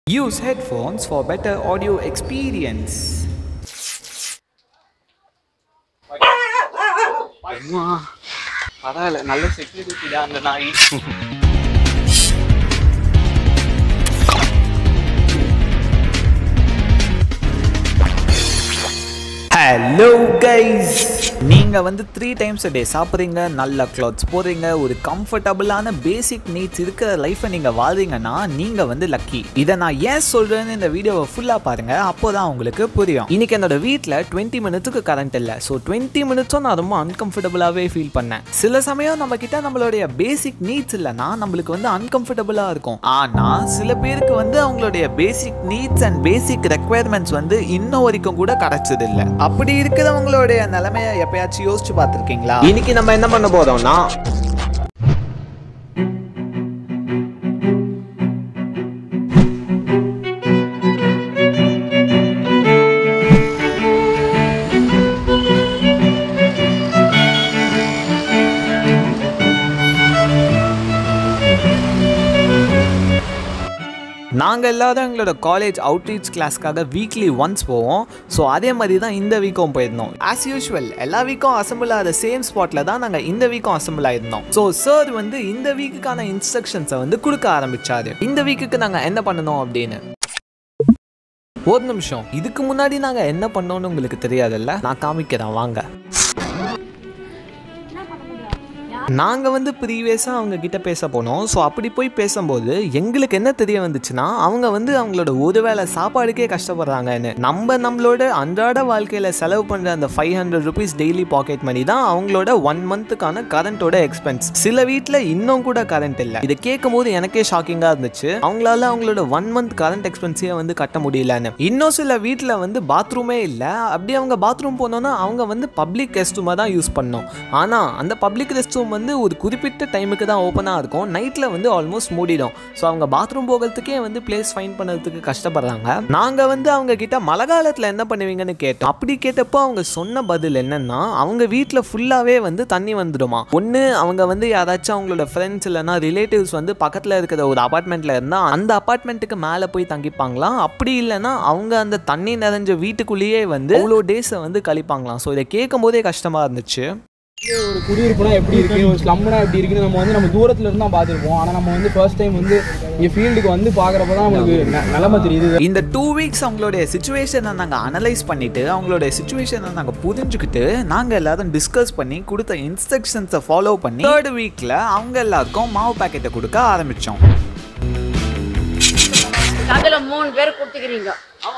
Use headphones for better audio experience. அம்மா பரவாயில்ல நல்ல செக்யூரிட்டி தான் அந்த நாய் ஹலோ கைஸ் நீங்க வந்து த்ரீ டைம்ஸ் a டே சாப்பிட்றீங்க நல்ல clothes போடுறீங்க ஒரு கம்ஃபர்டபுளான பேசிக் நீட்ஸ் இருக்கிற லைஃப்பை நீங்க வாழ்றீங்கன்னா நீங்க வந்து லக்கி இதை நான் ஏன் சொல்றேன்னு இந்த வீடியோவை ஃபுல்லா பாருங்க அப்போதான் உங்களுக்கு புரியும் இன்னைக்கு என்னோட வீட்டில் டுவெண்ட்டி மினிட்ஸுக்கு கரண்ட் இல்லை ஸோ டுவெண்ட்டி மினிட்ஸும் நான் ரொம்ப அன்கம்ஃபர்டபுளாகவே ஃபீல் பண்ணேன் சில சமயம் நம்ம கிட்ட நம்மளுடைய பேசிக் நீட்ஸ் இல்லைன்னா நம்மளுக்கு வந்து அன்கம்ஃபர்டபுளாக இருக்கும் ஆனால் சில பேருக்கு வந்து அவங்களுடைய basic needs and basic requirements வந்து இன்ன வரைக்கும் கூட கிடைச்சது இல்லை அப்படி இருக்கிறவங்களுடைய நிலைமையை எப்பயாச்சும் யோசிச்சு பார்த்துருக்கீங்களா இன்னைக்கு நம்ம என்ன பண்ண போறோம்னா நாங்கள் எல்லாரும் எங்களோட காலேஜ் அவுட்ரீச் கிளாஸ்க்காக வீக்லி ஒன்ஸ் போவோம் ஸோ அதே மாதிரி தான் இந்த வீக்கும் போயிருந்தோம் ஆஸ் யூஷுவல் எல்லா வீக்கும் அசம்பிள் ஆகிற சேம் ஸ்பாட்டில் தான் நாங்கள் இந்த வீக்கும் அசம்பிள் ஆயிருந்தோம் ஸோ சார் வந்து இந்த வீக்குக்கான இன்ஸ்ட்ரக்ஷன்ஸை வந்து கொடுக்க ஆரம்பிச்சாரு இந்த வீக்குக்கு நாங்கள் என்ன பண்ணணும் அப்படின்னு ஒரு நிமிஷம் இதுக்கு முன்னாடி நாங்கள் என்ன பண்ணோம்னு உங்களுக்கு தெரியாதுல்ல நான் காமிக்கிறேன் வாங்க நாங்கள் வந்து ப்ரீவியஸாக அவங்க கிட்ட பேச போனோம் ஸோ அப்படி போய் பேசும்போது எங்களுக்கு என்ன தெரிய வந்துச்சுன்னா அவங்க வந்து அவங்களோட ஒருவேளை சாப்பாடுக்கே கஷ்டப்படுறாங்கன்னு நம்ம நம்மளோட அன்றாட வாழ்க்கையில் செலவு பண்ணுற அந்த five hundred rupees daily pocket money தான் அவங்களோட ஒன் மந்த்துக்கான கரண்ட்டோட எக்ஸ்பென்ஸ் சில வீட்டில் இன்னும் கூட கரண்ட் இல்லை இதை கேட்கும் போது எனக்கே ஷாக்கிங்காக இருந்துச்சு அவங்களால அவங்களோட ஒன் மந்த் கரண்ட் எக்ஸ்பென்ஸையே வந்து கட்ட முடியலன்னு இன்னும் சில வீட்டில் வந்து பாத்ரூமே இல்லை அப்படி அவங்க பாத்ரூம் போனோன்னா அவங்க வந்து பப்ளிக் ரெஸ்ட் ரூமை தான் யூஸ் பண்ணோம் ஆனால் அந்த பப்ளிக் ரெஸ்ட் ரூம் வந்து ஒரு குறிப்பிட்ட டைமுக்கு தான் ஓப்பனாக இருக்கும் நைட்டில் வந்து ஆல்மோஸ்ட் மூடிடும் ஸோ அவங்க பாத்ரூம் போகிறதுக்கே வந்து பிளேஸ் ஃபைன் பண்ணுறதுக்கு கஷ்டப்படுறாங்க நாங்கள் வந்து அவங்க கிட்ட மழை காலத்தில் என்ன பண்ணுவீங்கன்னு கேட்டோம் அப்படி கேட்டப்போ அவங்க சொன்ன பதில் என்னன்னா அவங்க வீட்டில் ஃபுல்லாகவே வந்து தண்ணி வந்துடுமா ஒன்று அவங்க வந்து யாராச்சும் அவங்களோட ஃப்ரெண்ட்ஸ் இல்லைன்னா ரிலேட்டிவ்ஸ் வந்து பக்கத்தில் இருக்கிற ஒரு அபார்ட்மெண்ட்டில் இருந்தால் அந்த அபார்ட்மெண்ட்டுக்கு மேலே போய் தங்கிப்பாங்களாம் அப்படி இல்லைன்னா அவங்க அந்த தண்ணி நிறைஞ்ச வீட்டுக்குள்ளேயே வந்து அவ்வளோ டேஸை வந்து கழிப்பாங்களாம் ஸோ இதை கேட்கும் போதே கஷ்டமாக இருந்துச்சு ஒரு குடியிருப்புனா எப்படி இருக்கு ஒரு ஸ்லம்னா எப்படி இருக்குன்னு நம்ம வந்து நம்ம தூரத்துல இருந்து தான் பார்த்துருப்போம் ஆனால் நம்ம வந்து ஃபர்ஸ்ட் டைம் வந்து இங்கே ஃபீல்டுக்கு வந்து பார்க்குறப்ப தான் நம்மளுக்கு ந- நிலைமை தெரியுது இந்த டூ வீக்ஸ் அவங்களுடைய சுச்சுவேஷனை நாங்கள் அனலைஸ் பண்ணிட்டு அவங்களுடைய சுச்சுவேஷனை நாங்கள் புரிஞ்சுக்கிட்டு நாங்கள் எல்லாரும் டிஸ்கஸ் பண்ணி கொடுத்த இன்ஸ்ட்ரக்ஷன்ஸை ஃபாலோ பண்ணி தேர்ட் வீக்கில் அவங்க எல்லாருக்கும் மாவு பாக்கெட்டை கொடுக்க ஆரம்பித்தோம் அதுல மூணு பேர் கொடுத்துக்கிறீங்க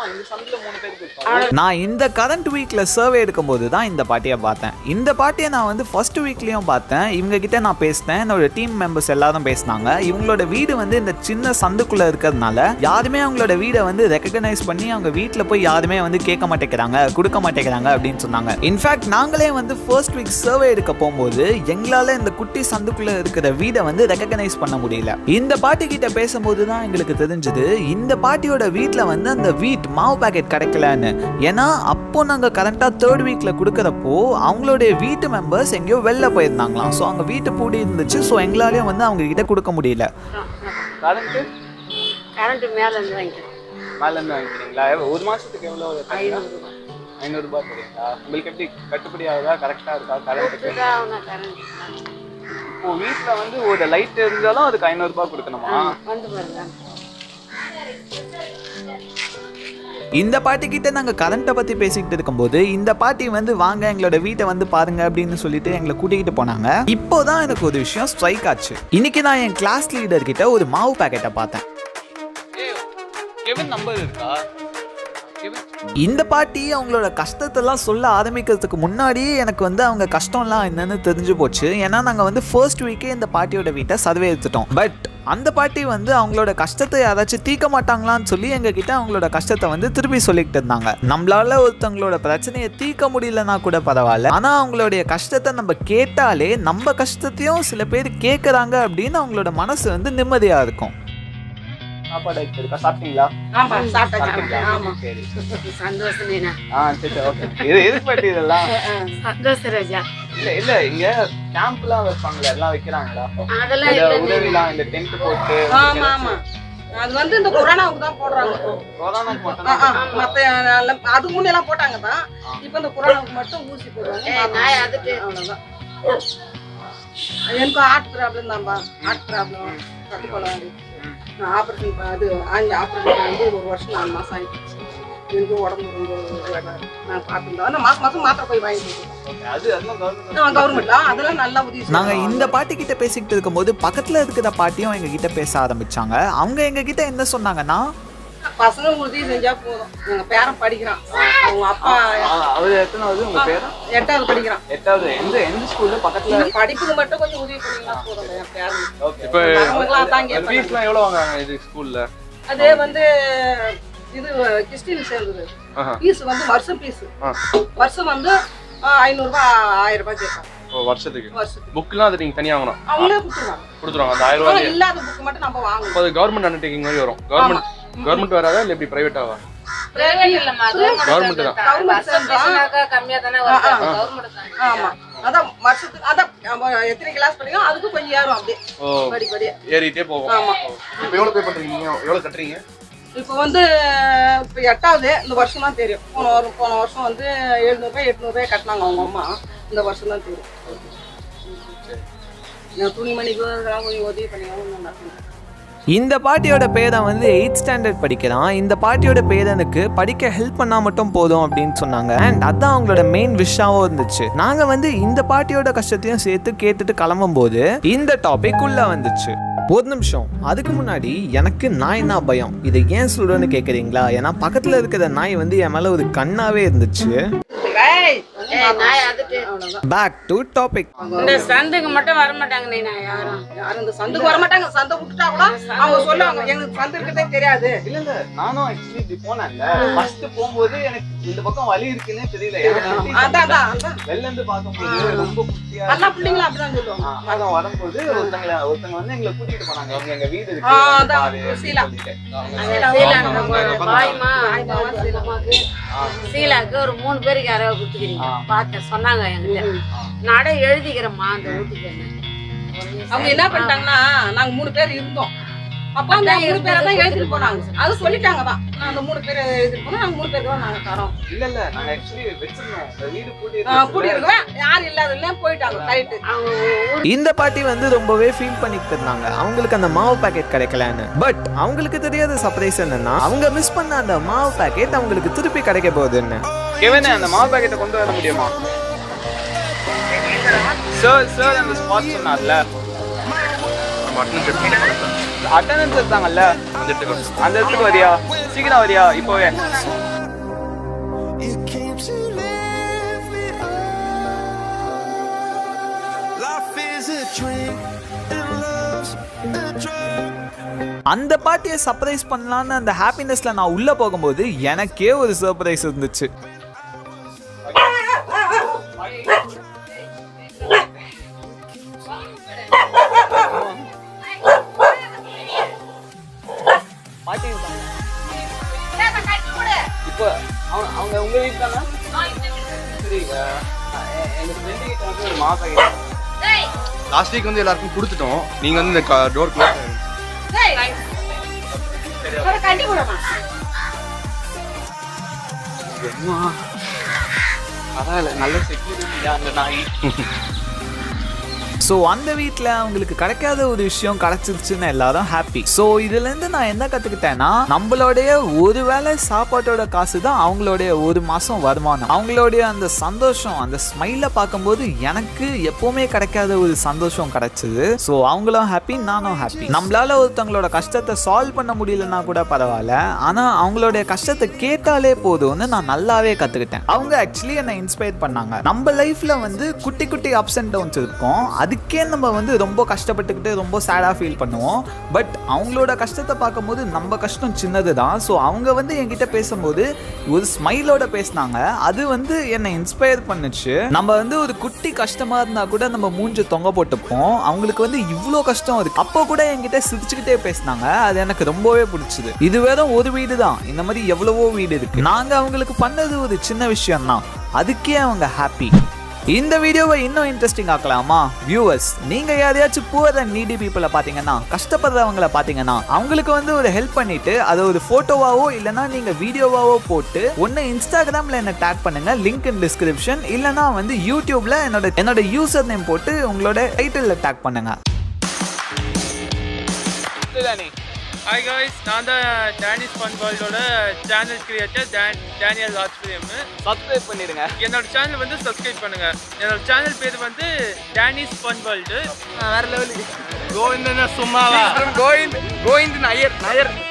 நான் இந்த கரண்ட் வீக்கில் சர்வே எடுக்கும்போது தான் இந்த பாட்டியை பார்த்தேன் இந்த பாட்டியை நான் வந்து ஃபர்ஸ்ட் வீக்லேயும் பார்த்தேன் இவங்க கிட்ட நான் பேசினேன் என்னோட டீம் மெம்பர்ஸ் எல்லாரும் பேசினாங்க இவங்களோட வீடு வந்து இந்த சின்ன சந்துக்குள்ளே இருக்கிறதுனால யாருமே அவங்களோட வீடை வந்து ரெக்கக்னைஸ் பண்ணி அவங்க வீட்டில் போய் யாருமே வந்து கேட்க மாட்டேங்கிறாங்க கொடுக்க மாட்டேங்கிறாங்க அப்படின்னு சொன்னாங்க இன்ஃபேக்ட் நாங்களே வந்து ஃபர்ஸ்ட் வீக் சர்வே எடுக்க போகும்போது எங்களால் இந்த குட்டி சந்துக்குள்ளே இருக்கிற வீடை வந்து ரெக்கக்னைஸ் பண்ண முடியல இந்த பாட்டி கிட்ட பேசும்போது தான் எங்களுக்கு தெரிஞ்சது இந்த பாட்டியோட வீட்டில் வந்து அந்த வீட் மாவு பாக்கெட் கிடைக்கலன்னு ஏன்னா அப்போ நாங்கள் கரெக்டாக தேர்ட் வீக்கில் கொடுக்குறப்போ அவங்களுடைய வீட்டு மெம்பர்ஸ் எங்கேயோ வெளில போயிருந்தாங்களாம் ஸோ அவங்க வீட்டு பூடி இருந்துச்சு ஸோ எங்களாலையும் வந்து அவங்க கிட்ட கொடுக்க முடியல கரண்ட்டு கரண்ட் மேல இருந்து வாங்கிக்கிறேன் மேலேருந்து வாங்கிக்கிறீங்களா எவ்வளோ ஒரு மாதத்துக்கு எவ்வளோ ஐநூறு ரூபாய் ஐநூறுரூபா தரீங்களா உங்களுக்கு எப்படி கட்டுப்படி ஆகுதா கரெக்டாக இருக்கா கரண்ட்டுக்கு இதுதான் கரண்ட் இப்போ வீட்டில் வந்து ஒரு லைட் இருந்தாலும் அதுக்கு ஐநூறுரூபா கொடுக்கணுமா வந்து பாருங்க இந்த பாட்டி கிட்ட நாங்கள் கரண்ட்டை பற்றி பேசிக்கிட்டு இருக்கும்போது இந்த பாட்டி வந்து வாங்க எங்களோட வீட்டை வந்து பாருங்க அப்படின்னு சொல்லிட்டு எங்களை கூட்டிகிட்டு போனாங்க இப்போதான் எனக்கு ஒரு விஷயம் ஸ்ட்ரைக் ஆச்சு இன்னைக்கு நான் என் கிளாஸ் லீடர் கிட்ட ஒரு மாவு பாக்கெட்டை பார்த்தேன் கெவின் நம்பர் இருக்கா கெவின் இந்த பாட்டி அவங்களோட கஷ்டத்தெல்லாம் சொல்ல ஆரம்பிக்கிறதுக்கு முன்னாடியே எனக்கு வந்து அவங்க கஷ்டம்லாம் என்னன்னு தெரிஞ்சு போச்சு ஏன்னா நாங்கள் வந்து ஃபர்ஸ்ட் வீக்கே இந்த பாட்டியோட வீட்டை சர்வே எடுத்துட்டோம் பட் அந்த பாட்டி வந்து அவங்களோட கஷ்டத்தை யாராச்சும் தீர்க்க மாட்டாங்களான்னு சொல்லி எங்ககிட்ட அவங்களோட கஷ்டத்தை வந்து திருப்பி சொல்லிக்கிட்டு இருந்தாங்க நம்மளால ஒருத்தவங்களோட பிரச்சனையை தீர்க்க முடியலன்னா கூட பரவாயில்ல ஆனால் அவங்களுடைய கஷ்டத்தை நம்ம கேட்டாலே நம்ம கஷ்டத்தையும் சில பேர் கேட்குறாங்க அப்படின்னு அவங்களோட மனசு வந்து நிம்மதியாக இருக்கும் சாப்பாடு ஆயிடுச்சு இருக்கா சாப்பிட்டீங்களா ஆமா சாப்பிட்டேன் சாப்பிட்டீங்களா ஆமா சரி சந்தோஷம் நீனா ஆ சரி ஓகே இது எதுக்கு பாட்டி இதெல்லாம் சந்தோஷம் ராஜா இல்ல இல்ல இங்க கேம்ப்லாம் வைப்பாங்களே எல்லாம் வைக்கிறாங்களா அதெல்லாம் இந்த இல்லைன்னு உதவிலாம் இந்த டென்ட் போட்டு ஆமா ஆமா அது வந்து இந்த கொரோனாவுக்கு தான் போடுறாங்க கொரோனா ஆ, போட்டா ஆ, மத்த எல்லாம் அது முன்னெல்லாம் போட்டாங்க தான் இப்போ இந்த கொரோனாவுக்கு மட்டும் ஊசி போடுவாங்க நாய் அதுட்டு. அவ்வளோதான் எனக்கு ஹார்ட் ப்ராப்ளம் தான்ப்பா ஹார்ட் ப்ராப்ளம் கட்டுக்கொள்ளாது நான் ஆப்ரேஷன் அது ஆஞ்சி ஆப்ரேஷன் வந்து ஒரு வருஷம் நாலு மாதம் ஆகிடுச்சு எனக்கு உடம்பு ரொம்ப இதாக இருக்கு. நான் பார்த்துருந்தோம் ஆனால் மாதம் மாதம் மாத்திரை போய் வாங்கிட்டு அது அதெல்லாம் கவர்மெண்ட் கவர்மெண்ட்ல அதெல்லாம் நல்லா உதவி நாங்க செய்வாங்க. இந்த பாட்டி கிட்ட பேசிக்கிட்டு இருக்கும்போது பக்கத்துல இருக்கிற பாட்டியும் எங்க கிட்ட பேச ஆரம்பிச்சாங்க அவங்க எங்க கிட்ட என்ன சொன்னாங்கன்னா பசங்க உதவி செஞ்சா போதும் எங்க பேரன் படிக்கிறான் அவங்க அப்பா அவர் எத்தனாவது உங்க பேரு எட்டாவது படிக்கிறான் எட்டாவது எந்த எந்த ஸ்கூல்ல பக்கத்துல இந்த படிப்புக்கு மட்டும் கொஞ்சம் உதவி பண்ணீங்கன்னா போதும் என் பேரன் ஓகே இப்போ அவங்களுக்குலாம் அதான் கேட்பாங்க ஃபீஸ்லாம் எவ்வளோ வாங்குறாங்க இது ஸ்கூல்ல அது வந்து இது கிறிஸ்டின் சேர்ந்தது ஆஹா. ஃபீஸ் வந்து வருஷம் ஃபீஸ் ஆ. வருஷம் வந்து ஐநூறுரூபா ஆயிரம் ரூபாய் கேட்பாங்க ஓ வருஷத்துக்கு வருஷத்துக்கு புக்லாம் அது நீங்கள் தனியாக வாங்கணும் அவங்களே கொடுத்துருவாங்க கொடுத்துருவாங்க அந்த ஆயிரம் ஆனா ரூபாய் இல்லாத புக் மட்டும் நம்ம வாங்கணும் அப்போ அது கவர்மெண்ட் அண்டர்டேக்கிங் மாதிரி வரும் கவர்மெண்ட் கவர்மெண்ட் வராதா இல்லை எப்படி ப்ரைவேட்டாவா பிரைவேட் இல்லம்மா Government கவர்மெண்ட் தான். தான் Government வருஷம் தான். ஃபீஸ்னாக்கா கம்மியா தானே வரும் கவர்மெண்ட் தான் ஆமா அதான் வருஷத்துக்கு அதான் நம்ம எத்தனை கிளாஸ் படிக்கிறோம் அதுக்கு கொஞ்சம் ஏறும் அப்படியே ஓ படி படியே ஏறிட்டே போகும் ஆமா இப்போ எவ்வளோ பே பண்ணுறீங்க எவ்வளோ கட்டுறீங்க இப்போ வந்து இப்போ எட்டாவது இந்த வருஷம் தான் தெரியும் போன வருஷம் போன வருஷம் வந்து எழுநூறுபா எட்நூறுபா கட்டினாங்க அவங்க அம்மா இந்த வருஷம் தான் தெரியும் நான் துணிமணிக்கு இதெல்லாம் கொஞ்சம் உதவி பண்ணிக்கலாம் நல்லா இருக்கும். இந்த பாட்டியோட பேரன் வந்து எயிட் ஸ்டாண்டர்ட் படிக்கிறான் இந்த பாட்டியோட பேரனுக்கு படிக்க ஹெல்ப் பண்ணா மட்டும் போதும் அப்படின்னு சொன்னாங்க அண்ட் அதான் அவங்களோட மெயின் விஷாவும் இருந்துச்சு நாங்க வந்து இந்த பாட்டியோட கஷ்டத்தையும் சேர்த்து கேட்டுட்டு கிளம்பும் போது இந்த டாபிக் உள்ள வந்துச்சு ஒரு நிமிஷம் அதுக்கு முன்னாடி எனக்கு நாய்னா பயம் இதை ஏன் சொல்றேன்னு கேக்குறீங்களா ஏன்னா பக்கத்துல இருக்கிற நாய் வந்து என் மேல ஒரு கண்ணாவே இருந்துச்சு ஏய், ஏய் நாய் அதுட்டு அவ்வளவுதான் பேக் டு டாபிக் இந்த சந்துக்கு மட்டும் வர மாட்டாங்க நீ நான் யாரும் யாரும் இந்த சந்துக்கு வர மாட்டாங்க சந்தை விட்டுட்டா கூட அவங்க சொல்லுவாங்க எங்களுக்கு சந்தை இருக்கிறதே தெரியாது இல்ல இல்ல நானும் ஆக்சுவலி இப்படி போனேன்ல ஃபர்ஸ்ட் போகும்போது எனக்கு இந்த பக்கம் வலி இருக்குன்னே தெரியல எனக்கு சுத்தி அதான் அதான் அதான் வெளில இருந்து பார்க்கும்போது ரொம்ப குட்டியா எல்லா பிள்ளைங்களும் அப்படிதான் சொல்லுவாங்க ஆ, அதான் வரும்போது ஒருத்தங்கள ஒருத்தங்க வந்து எங்களை கூட்டிட்டு போனாங்க அவங்க எங்க வீடு இருக்கு ஆ, வந்து அதான், பாரு அப்படின்னு சீலா. சொல்லிட்டு. அவங்க சீலாக்கு பாய்மா அம்மாக்கு சீலாக்கு ஒரு மூணு பேருக்கு யாராவது கொடுத்துக்கிறீங்க பார்த்தேன் சொன்னாங்க என்கிட்ட நட எழுதிக்கிறேம்மா அந்த வீட்டுக்கு அவங்க என்ன பண்ணிட்டாங்கன்னா நாங்க மூணு பேர் இருந்தோம் அப்ப அந்த மூணு பேரை தான் எழுதிட்டு போனாங்க அது சொல்லிட்டாங்க தான் நான் அந்த மூணு பேர் எழுதிட்டு போனா நாங்க மூணு பேர் தான் நாங்க தரோம் இல்ல இல்ல நாங்க ஆக்சுவலி வச்சிருந்தோம் இந்த வீடு பூட்டி ஆ, கூட்டியிருக்கோம் யாரும் இல்லாததுல போயிட்டாங்க ரைட்டு அவங்க இந்த பாட்டி வந்து ரொம்பவே ஃபீல் பண்ணிட்டு இருந்தாங்க அவங்களுக்கு அந்த மாவு பாக்கெட் கிடைக்கலன்னு பட் அவங்களுக்கு தெரியாத சர்ப்ரைஸ் என்னன்னா அவங்க மிஸ் பண்ண அந்த மாவு பாக்கெட் அவங்களுக்கு திருப்பி கிடைக்க போகுதுன்னு கெவன் அந்த மாவு பாக்கெட்டை கொண்டு வர முடியுமா சார் சார் அந்த ஸ்பாட் சொன்னார்ல நம்ம அட்டனன்ஸ் எடுத்து அட்டண்டன்ஸ் எடுத்தாங்கல்ல அந்த இடத்துக்கு அந்த இடத்துக்கு வரியா சீக்கிரம் வரியா இப்போவே You came to lift me up. Life is a dream and love's a drug. அந்த பாட்டியை சர்ப்ரைஸ் பண்ணலான்னு அந்த ஹாப்பினஸ்ல நான் உள்ள போகும்போது எனக்கே ஒரு சர்ப்ரைஸ் இருந்துச்சு பாட்டி இருக்காங்க. இப்போ அவங்க அவங்க உங்க வீட்டு தானே சரி அஹ், எ- எங்க ஃப்ரெண்டு கிட்ட வந்து ஒரு மாவு பாக்கெட் லாஸ்ட் வீக் வந்து எல்லாருக்கும் கொடுத்துட்டோம் நீங்கள் வந்து இந்த டோர் க்ளோஸ் கண்டி போடமா அம்மா பரவாயில்ல நல்ல செக்யூரிட்டி அந்த நாய் ஸோ அந்த வீட்டில் அவங்களுக்கு கிடைக்காத ஒரு விஷயம் கிடைச்சிருச்சுன்னு எல்லாரும் ஹாப்பி ஸோ இதுலேருந்து நான் என்ன கற்றுக்கிட்டேன்னா நம்மளுடைய ஒரு வேளை சாப்பாட்டோட காசு தான் அவங்களுடைய ஒரு மாதம் வருமானம் அவங்களுடைய அந்த சந்தோஷம் அந்த ஸ்மைலை பார்க்கும்போது எனக்கு எப்போவுமே கிடைக்காத ஒரு சந்தோஷம் கிடைச்சது ஸோ அவங்களும் ஹாப்பி நானும் ஹாப்பி நம்மளால ஒருத்தவங்களோட கஷ்டத்தை சால்வ் பண்ண முடியலன்னா கூட பரவாயில்ல ஆனால் அவங்களுடைய கஷ்டத்தை கேட்டாலே போதும்னு நான் நல்லாவே கற்றுக்கிட்டேன் அவங்க ஆக்சுவலி என்னை இன்ஸ்பயர் பண்ணாங்க நம்ம லைஃப்பில் வந்து குட்டி குட்டி அப்ஸ் அண்ட் டவுன்ஸ் இருக்கும் அதுக்கே நம்ம வந்து ரொம்ப கஷ்டப்பட்டுக்கிட்டு ரொம்ப சேடாக ஃபீல் பண்ணுவோம் பட் அவங்களோட கஷ்டத்தை பார்க்கும்போது நம்ம கஷ்டம் சின்னது தான் ஸோ அவங்க வந்து என்கிட்ட பேசும்போது ஒரு ஸ்மைலோட பேசினாங்க அது வந்து என்னை இன்ஸ்பயர் பண்ணுச்சு நம்ம வந்து ஒரு குட்டி கஷ்டமா இருந்தா கூட நம்ம மூஞ்ச தொங்க போட்டுப்போம் அவங்களுக்கு வந்து இவ்வளோ கஷ்டம் இருக்கு அப்போ கூட என்கிட்ட சிரிச்சுக்கிட்டே பேசினாங்க அது எனக்கு ரொம்பவே பிடிச்சது இது வெறும் ஒரு வீடு தான் இந்த மாதிரி எவ்வளவோ வீடு இருக்கு நாங்க அவங்களுக்கு பண்ணது ஒரு சின்ன விஷயம் தான் அதுக்கே அவங்க ஹாப்பி இந்த வீடியோவை இன்னும் இன்ட்ரெஸ்டிங் ஆக்கலாமா வியூவர்ஸ் நீங்க யாரையாச்சும் புவர் அண்ட் நீடி பீப்புளை பாத்தீங்கன்னா கஷ்டப்படுறவங்கள பாத்தீங்கன்னா அவங்களுக்கு வந்து ஒரு ஹெல்ப் பண்ணிட்டு அதை ஒரு போட்டோவாவோ இல்லைன்னா நீங்க வீடியோவாவோ போட்டு ஒன்னு இன்ஸ்டாகிராம்ல என்ன டேக் பண்ணுங்க லிங்க் இன் டிஸ்கிரிப்ஷன் இல்லைன்னா வந்து யூடியூப்ல என்னோட என்னோட யூசர் நேம் போட்டு உங்களோட டைட்டில் டேக் பண்ணுங்க இதுதானே ஹாய் காய்ஸ் நான் தான் டேனிஸ் ஃபன் வேர்ல்டோட சேனல் கிரியேட்டர் டேன் டேனியல் லாட்ஸ்பிரியம் சப்ஸ்கிரைப் பண்ணிடுங்க என்னோட சேனல் வந்து சப்ஸ்கிரைப் பண்ணுங்க என்னோட சேனல் பேர் வந்து டேனிஸ் ஃபன் வேர்ல்டு வேற லெவலுக்கு கோவிந்தன் சும்மாவா கோவிந்த் கோவிந்த் நயர் நயர்